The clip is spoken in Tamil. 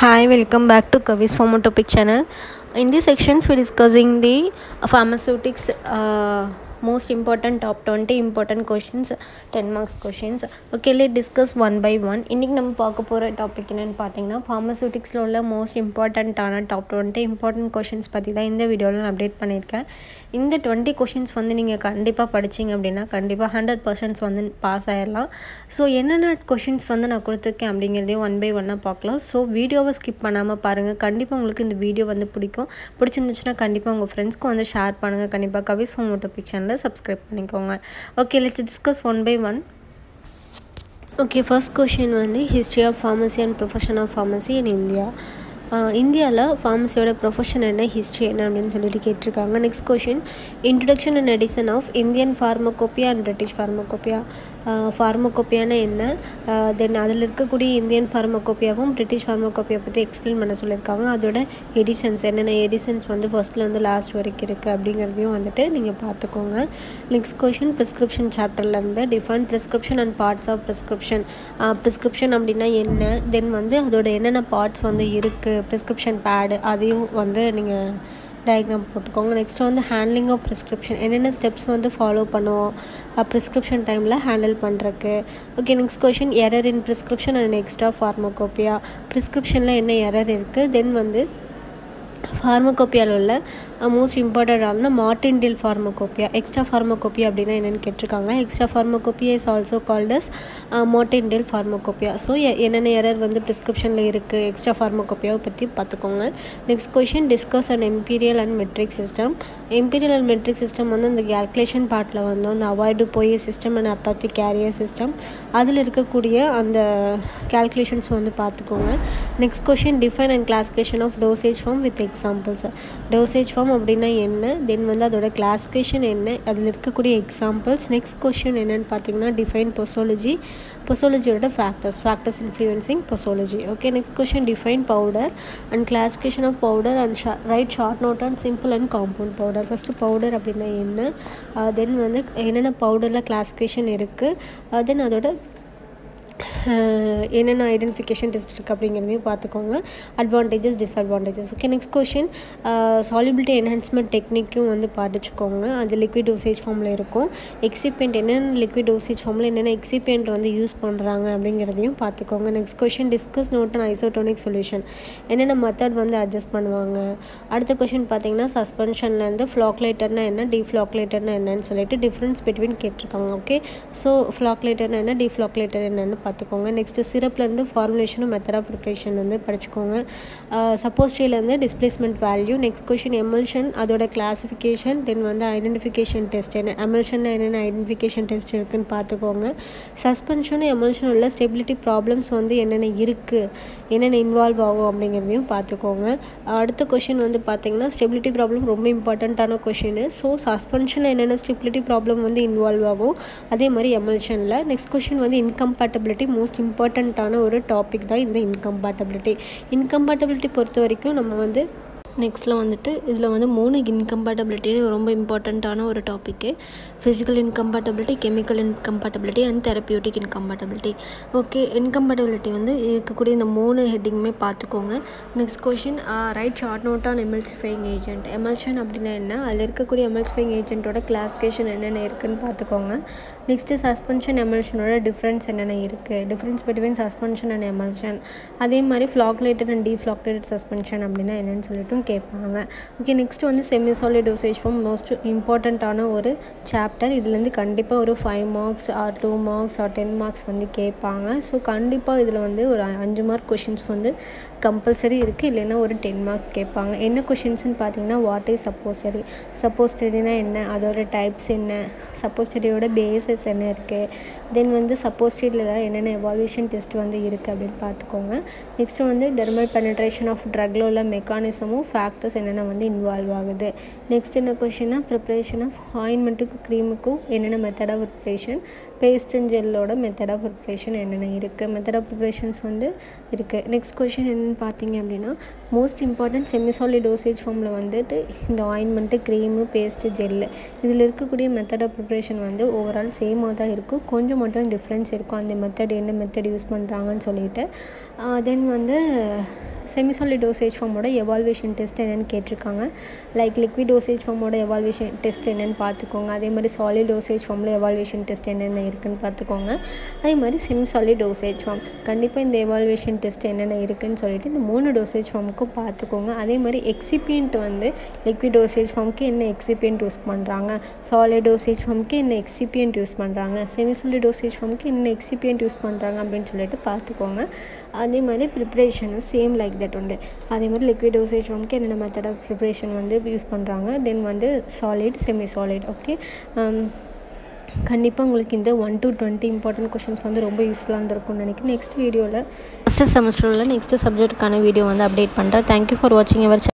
Hi, welcome back to Kavi's Pharmatopic channel. In these sections, we're discussing the pharmaceutics uh, most important top 20 important questions 10 marks questions okay let's discuss one by one இன்றைக்கி நம்ம பார்க்க போகிற டாபிக் என்னென்னு பார்த்தீங்கன்னா ஃபார்மசூட்டிக்ஸில் உள்ள மோஸ்ட் இம்பார்ட்டண்ட்டான டாப் டுவெண்ட்டி இம்பார்ட்டன்ட் கொஷின்ஸ் பற்றி தான் இந்த வீடியோவில் நான் அப்டேட் பண்ணியிருக்கேன் இந்த டுவெண்ட்டி கொஷின்ஸ் வந்து நீங்கள் கண்டிப்பாக படிச்சிங்க அப்படின்னா கண்டிப்பாக ஹண்ட்ரட் பர்சன்ட்ஸ் வந்து பாஸ் ஆயிடலாம் ஸோ என்னென்ன கொஷின்ஸ் வந்து நான் கொடுத்துருக்கேன் அப்படிங்கிறதையும் ஒன் பை ஒன்னாக பார்க்கலாம் ஸோ வீடியோவை ஸ்கிப் பண்ணாமல் பாருங்கள் கண்டிப்பாக உங்களுக்கு இந்த வீடியோ வந்து பிடிக்கும் பிடிச்சிருந்துச்சுன்னா கண்டிப்பாக உங்கள் ஃப்ரெண்ட்ஸ்க்கும் வந்து ஷேர் பண்ணுங்கள் கண்டிப்பாக கவிஸ் ஃபோமோட்டோபிக் சேனலை சப்ஸ்கிரைப் பண்ணிக்கோங்க okay let's discuss one by one okay first question வந்து history of pharmacy and profession of pharmacy in India இந்தியாவில் ஃபார்மசியோட ப்ரொஃபஷன் என்ன ஹிஸ்ட்ரி என்ன அப்படின்னு சொல்லிட்டு கேட்டிருக்காங்க next question introduction and edition of Indian pharmacopoeia and British pharmacopoeia ஃபார்மகோப்பியானா என்ன தென் அதில் இருக்கக்கூடிய இந்தியன் ஃபார்மகோப்பியாவும் பிரிட்டிஷ் ஃபார்மகோப்பியா பற்றி எக்ஸ்பிளைன் பண்ண சொல்லியிருக்காங்க அதோட எடிஷன்ஸ் என்னென்ன எடிஷன்ஸ் வந்து ஃபஸ்ட்லேருந்து லாஸ்ட் வரைக்கும் இருக்குது அப்படிங்கிறதையும் வந்துட்டு நீங்கள் பார்த்துக்கோங்க நெக்ஸ்ட் கொஷின் ப்ரிஸ்கிரிப்ஷன் சாப்டர்லேருந்து define prescription and parts of prescription prescription அப்படின்னா என்ன தென் வந்து அதோட என்னென்ன பார்ட்ஸ் வந்து இருக்குது ப்ரிஸ்கிரிப்ஷன் பேடு அதையும் வந்து நீங்கள் டயக்ராம் போட்டுக்கோங்க நெக்ஸ்ட் வந்து ஹேண்ட்லிங் ஆஃப் ப்ரிஸ்கிரிப்ஷன் என்னென்ன ஸ்டெப்ஸ் வந்து ஃபாலோ பண்ணுவோம் ப்ரிஸ்கிரிப்ஷன் டைமில் ஹேண்டில் பண்ணுறக்கு okay next question error in prescription and extra pharmacopoeia ப்ரிஸ்கிரிப்ஷனில் என்ன எரர் இருக்குது தென் வந்து ஃபார்மகோப்பியாவில் உள்ள மோஸ்ட் இம்பார்ட்டண்டான மார்டின் டில் ஃபார்மகோப்பியா எக்ஸ்ட்ரா ஃபார்மகோப்பியா அப்படின்னா என்னென்னு கேட்டிருக்காங்க extra pharmacopoeia is also called as Martindale pharmacopoeia so என்னென்ன எரர் வந்து ப்ரிஸ்கிரிப்ஷனில் இருக்குது எக்ஸ்ட்ரா ஃபார்மகோப்பியாவை பற்றி பார்த்துக்கோங்க next question discuss and imperial and metric system imperial and metric system வந்து அந்த கேல்குலேஷன் பார்ட்டில் வந்து அந்த avoirdupois system and apothecary system அதில் இருக்கக்கூடிய அந்த கேல்குலேஷன்ஸ் வந்து பார்த்துக்கோங்க next question define and classification of dosage form with examples dosage form அப்படின்னா என்ன தென் வந்து அதோட கிளாஸிஃபிகேஷன் என்ன அதில் இருக்கக்கூடிய எக்ஸாம்பிள்ஸ் நெக்ஸ்ட் கொஷின் என்னென்னு பார்த்தீங்கன்னா டிஃபைன் பொசோலஜி பொசோலஜியோட factors factors influencing posology okay next question define powder and classification of powder and ஷா write short note and simple and compound powder first powder அப்படின்னா என்ன தென் வந்து என்னென்ன பவுடரில் கிளாஸிஃபிகேஷன் இருக்குது தென் அதோட என்னென்ன ஐடென்டிஃபிகேஷன் டெஸ்ட் இருக்குது அப்படிங்கிறதையும் பார்த்துக்கோங்க advantages disadvantages okay next question solubility enhancement டெக்னிக்கும் வந்து படிச்சுக்கோங்க அது லிக்விட் டோசேஜ் ஃபார்மில் இருக்கும் எக்ஸிபியன்ட் என்னென்ன லிக்விட் டோசேஜ் ஃபார்மில் என்னென்ன எக்ஸிபியன்ட் வந்து யூஸ் பண்ணுறாங்க அப்படிங்கிறதையும் பார்த்துக்கோங்க next question discuss note and isotonic solution என்னென்ன மெத்தட் வந்து அட்ஜஸ்ட் பண்ணுவாங்க அடுத்த கொஷின் பார்த்தீங்கன்னா சஸ்பென்ஷன்லேருந்து ஃப்ளாக்லேட்டர்னா என்ன டிஃப்ளாக்லேட்டர்னா என்னன்னு சொல்லிட்டு டிஃப்ரென்ஸ் பிட்வீன் கேட்டிருக்காங்க ஓகே ஸோ ஃப்ளாக்லேட்டர்னா என்ன டிஃப்ளாக்லேட்டர் என்னென்னு பார்த்துக்கோங்க நெக்ஸ்ட்டு சிரப்லேருந்து ஃபார்முலேஷனும் மெத்தட் ஆஃப் ப்ரிப்ரேஷன் வந்து படிச்சுக்கோங்க சப்போஸ்ட்ரியிலேருந்து displacement value next question emulsion அதோட கிளாஸிஃபிகேஷன் தென் வந்து ஐடென்டிஃபிகேஷன் டெஸ்ட் என்ன எமல்ஷனில் என்னென்ன ஐடென்டிஃபிகேஷன் டெஸ்ட் இருக்குதுன்னு பார்த்துக்கோங்க சஸ்பென்ஷனும் எமல்ஷன் உள்ள ஸ்டெபிலிட்டி ப்ராப்ளம்ஸ் வந்து என்னென்ன இருக்குது என்னென்ன இன்வால்வ் ஆகும் அப்படிங்கிறதையும் பார்த்துக்கோங்க அடுத்த கொஷின் வந்து பார்த்தீங்கன்னா ஸ்டெபிலிட்டி ப்ராப்ளம் ரொம்ப இம்பார்ட்டண்ட்டான கொஷின் ஸோ சஸ்பென்ஷனில் என்னென்ன ஸ்டெபிலிட்டி ப்ராப்ளம் வந்து இன்வால்வ் ஆகும் அதே மாதிரி எமல்ஷனில் நெக்ஸ்ட் கொஷின் வந்து இன்கம்பேட்டபிலிட்டி மோஸ்ட் இம்பார்ட்டண்ட்டான ஒரு டாபிக் தான் இந்த இன்கம்பேட்டபிலிட்டி இன்கம்பேட்டபிலிட்டி பொறுத்த வரைக்கும் நம்ம வந்து நெக்ஸ்ட்டில் வந்துட்டு இதில் வந்து மூணு இன்கம்பேட்டபிலிட்டி ரொம்ப இம்பார்ட்டண்ட்டான ஒரு topic physical incompatibility chemical incompatibility and therapeutic incompatibility okay incompatibility வந்து இருக்கக்கூடிய இந்த மூணு ஹெட்டிங்குமே பார்த்துக்கோங்க next question write short note on emulsifying agent emulsion அப்படின்னா என்ன அதில் இருக்கக்கூடிய எமல்சிஃபைங் ஏஜென்ட்டோட கிளாஸிஃபிகேஷன் என்னென்ன இருக்குதுன்னு பார்த்துக்கோங்க நெக்ஸ்ட்டு சஸ்பென்ஷன் எமல்ஷனோட டிஃப்ரென்ஸ் என்னென்ன இருக்குது difference between suspension and emulsion அதே மாதிரி ஃப்ளாக்லேட்டட் அண்ட் டீஃப்ளாக்லேட்டட் சஸ்பென்ஷன் அப்படின்னா என்னென்னு சொல்லிட்டு கேட்பாங்க ஓகே நெக்ஸ்ட் வந்து semi solid dosage form most இம்பார்ட்டண்ட்டான ஒரு சாப்டர் இதுலேருந்து கண்டிப்பாக ஒரு five marks or two marks or ten marks வந்து கேட்பாங்க ஸோ கண்டிப்பாக இதில் வந்து ஒரு அஞ்சு மார்க் கொஷின்ஸ் வந்து கம்பல்சரி இருக்குது இல்லைன்னா ஒரு டென் மார்க் கேட்பாங்க என்ன கொஷின்ஸ்னு பார்த்தீங்கன்னா வாட் இஸ் சப்போஸ்டரி சப்போஸ்டரினா என்ன அதோட டைப்ஸ் என்ன சப்போஸ்டரியோட பேசஸ் என்ன இருக்குது தென் வந்து சப்போஸ்டரியில் என்னென்ன எவால்யூஷன் டெஸ்ட் வந்து இருக்குது அப்படின்னு பார்த்துக்கோங்க நெக்ஸ்ட்டு வந்து டெர்மல் பெனட்ரேஷன் ஆஃப் ட்ரக்கில் உள்ள மெக்கானிசமும் ஃபேக்டர்ஸ் என்னென்ன வந்து இன்வால்வ் ஆகுது நெக்ஸ்ட் என்ன கொஷின்னா ப்ரிப்ரேஷன் ஆஃப் ஆயின்மெண்ட்டுக்கும் க்ரீமுக்கும் என்னென்ன method of preparation paste and ஜெல்லோட மெத்தட் ஆஃப் ப்ரிப்ரேஷன் என்னென்ன இருக்குது மெத்தட் ஆஃப் ப்ரிப்ரேஷன்ஸ் வந்து இருக்குது நெக்ஸ்ட் கொஷின் என்னென்னு பார்த்தீங்க அப்படின்னா மோஸ்ட் இம்பார்ட்டன்ட் செமிசாலிட் டோசேஜ் ஃபார்மில் வந்துட்டு இந்த ஆயின்மெண்ட்டு க்ரீமு பேஸ்ட்டு ஜெல்லு இதில் இருக்கக்கூடிய மெத்தட் ஆஃப் ப்ரிப்ரேஷன் வந்து ஓவரால் சேமாக தான் இருக்கும் கொஞ்சம் மட்டும் டிஃப்ரென்ஸ் இருக்கும் அந்த மெத்தட் என்ன மெத்தட் யூஸ் பண்ணுறாங்கன்னு சொல்லிட்டு தென் வந்து செமி சாலிட் டோசேஜ் ஃபார்மோட எவால்வேஷன் டெஸ்ட் என்னென்னு கேட்டிருக்காங்க லைக் லிக்விட் டோசேஜ் ஃபார்மோட எவால்வேஷன் டெஸ்ட் என்னென்னு பார்த்துக்கோங்க அதே மாதிரி சாலிட் டோசேஜ் ஃபார்மில் எவால்வேஷன் டெஸ்ட் என்னென்ன இருக்குன்னு பார்த்துக்கோங்க அதே மாதிரி செமி சாலிட் டோசேஜ் ஃபார்ம் கண்டிப்பாக இந்த எவால்வேஷன் டெஸ்ட் என்னென்ன இருக்குன்னு சொல்லிட்டு இந்த மூணு டோசேஜ் ஃபார்முக்கும் பார்த்துக்கோங்க அதே மாதிரி எக்ஸிபியன்ட் வந்து லிக்விட் டோசேஜ் ஃபார்முக்கு என்ன எக்ஸிபியன்ட் யூஸ் பண்ணுறாங்க சாலிட் டோசேஜ் ஃபார்முக்கு என்ன எக்ஸிபியன்ட் யூஸ் பண்ணுறாங்க செமி சாலிட் டோசேஜ் ஃபார்முக்கு என்ன எக்ஸிபியன்ட் யூஸ் பண்ணுறாங்க அப்படின்னு சொல்லிட்டு பார்த்துக்கோங்க அதே மாதிரி ப்ரிப்ரேஷனும் சேம் லைக் தட் உண்டு அதே மாதிரி லிக்விட் டோசேஜ் ஃபார்முக்கு என்னென்ன மெத்தட் ஆஃப் ப்ரிப்ரேஷன் வந்து யூஸ் பண்ணுறாங்க தென் வந்து சாலிட் செமி சாலிட் ஓகே கண்டிப்பாக உங்களுக்கு இந்த one to twenty important questions வந்து ரொம்ப யூஸ்ஃபுல்லாக இருந்திருக்கும்னு நினைக்கிறேன் நெக்ஸ்ட் வீடியோவில் ஃபஸ்ட்டு செமஸ்டரில் நெக்ஸ்ட்டு சப்ஜெக்ட்டுக்கான வீடியோ வந்து அப்டேட் பண்ணுறேன் தேங்க்யூ ஃபார் வாட்சிங் எவர்